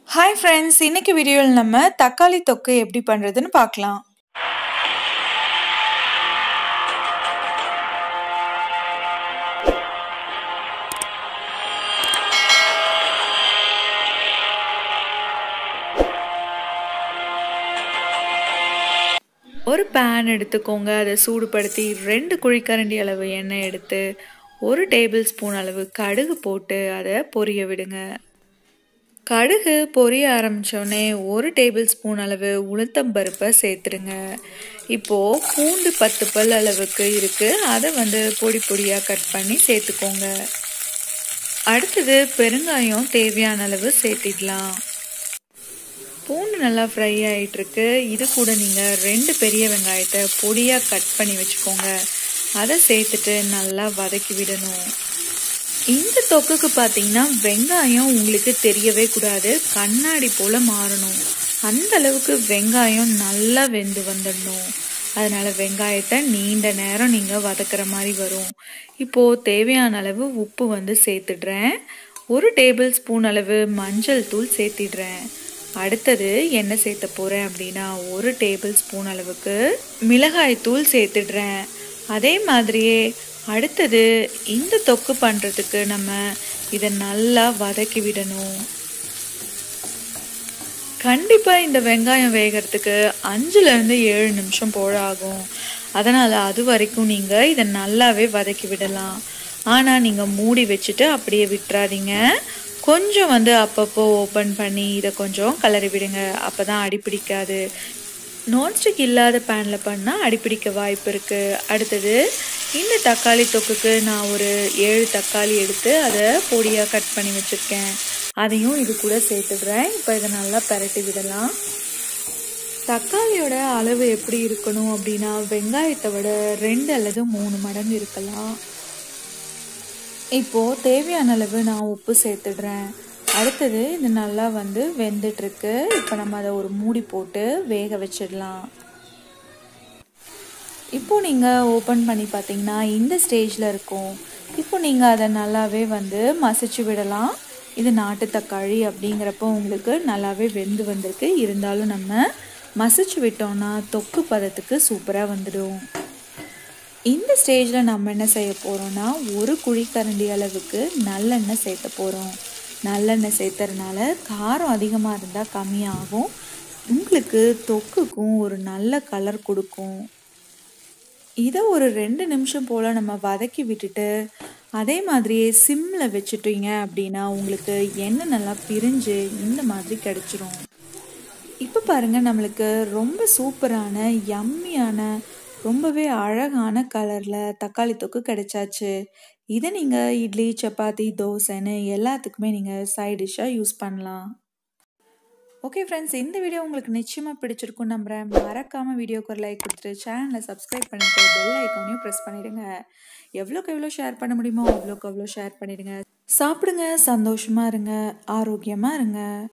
hi friends இன்னைக்கு வீடியோவில் நம்ம தக்காளி தொக்கு எப்படி பண்ணுறதுன்னு பார்க்கலாம் ஒரு பேன் எடுத்துக்கோங்க அதை சூடுபடுத்தி ரெண்டு குழிக்கரண்டி அளவு எண்ணெய் எடுத்து ஒரு டேபிள் ஸ்பூன் அளவு கடுகு போட்டு அதை பொரிய விடுங்க கடுகு பொரிய ஆரம்பித்தோடனே ஒரு டேபிள் ஸ்பூன் அளவு உளுத்தம்பருப்பை சேர்த்துடுங்க இப்போது பூண்டு பத்து பல் அளவுக்கு இருக்குது அதை வந்து பொடி பொடியாக கட் பண்ணி சேர்த்துக்கோங்க அடுத்தது பெருங்காயம் தேவையான அளவு சேர்த்திடலாம் பூண்டு நல்லா ஃப்ரை ஆகிட்டுருக்கு இது கூட நீங்கள் ரெண்டு பெரிய வெங்காயத்தை பொடியாக கட் பண்ணி வச்சுக்கோங்க அதை சேர்த்துட்டு நல்லா வதக்கி விடணும் இந்த தொக்குக்கு பார்த்தீங்கன்னா வெங்காயம் உங்களுக்கு தெரியவே கூடாது கண்ணாடி போல் மாறணும் அந்த அளவுக்கு வெங்காயம் நல்லா வெந்து வந்துடணும் அதனால் வெங்காயத்தை நீண்ட நேரம் நீங்கள் வதக்கிற மாதிரி வரும் இப்போது தேவையான அளவு உப்பு வந்து சேர்த்துடுறேன் ஒரு டேபிள் ஸ்பூன் அளவு மஞ்சள் தூள் சேர்த்திடுறேன் அடுத்தது என்ன சேர்த்த போகிறேன் அப்படின்னா ஒரு டேபிள் ஸ்பூன் அளவுக்கு மிளகாய் தூள் சேர்த்துடுறேன் அதே மாதிரியே அடுத்தது இந்த தொக்கு பண்ணுறதுக்கு நம்ம இதை நல்லா வதக்கி விடணும் கண்டிப்பாக இந்த வெங்காயம் வேகிறதுக்கு அஞ்சுலேருந்து ஏழு நிமிஷம் போல ஆகும் அதனால் அது வரைக்கும் நீங்கள் இதை நல்லாவே வதக்கி விடலாம் ஆனால் நீங்கள் மூடி வச்சுட்டு அப்படியே விட்டுறாதீங்க கொஞ்சம் வந்து அப்பப்போ ஓப்பன் பண்ணி இதை கொஞ்சம் கலரி விடுங்க அப்போ தான் அடிப்பிடிக்காது நான்ஸ்டிக் இல்லாத பேனில் பண்ணால் அடிப்பிடிக்க வாய்ப்பு இருக்குது அடுத்தது இந்த தக்காளி தொக்குக்கு நான் ஒரு ஏழு தக்காளி எடுத்து அதை பொடியாக கட் பண்ணி வச்சுருக்கேன் அதையும் இது கூட சேர்த்துடுறேன் இப்போ இதை நல்லா பரட்டி விடலாம் தக்காளியோட அளவு எப்படி இருக்கணும் அப்படின்னா வெங்காயத்தை விட ரெண்டு அல்லது மூணு மடங்கு இருக்கலாம் இப்போது தேவையான அளவு நான் உப்பு சேர்த்துடுறேன் அடுத்தது இது நல்லா வந்து வெந்துட்டுருக்கு இப்போ நம்ம அதை ஒரு மூடி போட்டு வேக வச்சிடலாம் இப்போ நீங்கள் ஓப்பன் பண்ணி பார்த்தீங்கன்னா இந்த ஸ்டேஜில் இருக்கும் இப்போ நீங்கள் அதை நல்லாவே வந்து மசிச்சு விடலாம் இது நாட்டு தக்காளி அப்படிங்கிறப்போ உங்களுக்கு நல்லாவே வெந்து வந்திருக்கு இருந்தாலும் நம்ம மசிச்சு விட்டோம்னா தொக்கு பதத்துக்கு சூப்பராக வந்துடும் இந்த ஸ்டேஜில் நம்ம என்ன செய்ய போகிறோம்னா ஒரு குழிக்கரண்டி அளவுக்கு நல்லெண்ணெய் சேர்த்த போகிறோம் நல்லெண்ணெய் சேர்த்துறதுனால காரம் அதிகமாக இருந்தால் கம்மியாகும் உங்களுக்கு தொக்குக்கும் ஒரு நல்ல கலர் கொடுக்கும் இதை ஒரு ரெண்டு நிமிஷம் போல் நம்ம வதக்கி விட்டுட்டு அதே மாதிரியே சிம்மில் வச்சுட்டீங்க அப்படின்னா உங்களுக்கு எண்ணெய் நல்லா பிரிஞ்சு இந்த மாதிரி கிடச்சிரும் இப்போ பாருங்கள் நம்மளுக்கு ரொம்ப சூப்பரான யம்மியான ரொம்பவே அழகான கலரில் தக்காளி தொக்கு கிடைச்சாச்சு இதை நீங்கள் இட்லி சப்பாத்தி தோசைன்னு எல்லாத்துக்குமே நீங்கள் சைட் டிஷ்ஷாக யூஸ் பண்ணலாம் ஓகே ஃப்ரெண்ட்ஸ் இந்த வீடியோ உங்களுக்கு நிச்சயமாக பிடிச்சிருக்கும் நம்புகிறேன் மறக்காமல் வீடியோக்கு ஒரு லைக் கொடுத்துட்டு சேனலை சப்ஸ்கிரைப் பண்ணிட்டு பெல் ஐக்கானையும் ப்ரெஸ் பண்ணிடுங்க எவ்வளோக்கு எவ்வளோ ஷேர் பண்ண முடியுமோ அவ்வளோக்கு அவ்வளோ ஷேர் பண்ணிடுங்க சாப்பிடுங்க சந்தோஷமாக இருங்க ஆரோக்கியமாக இருங்க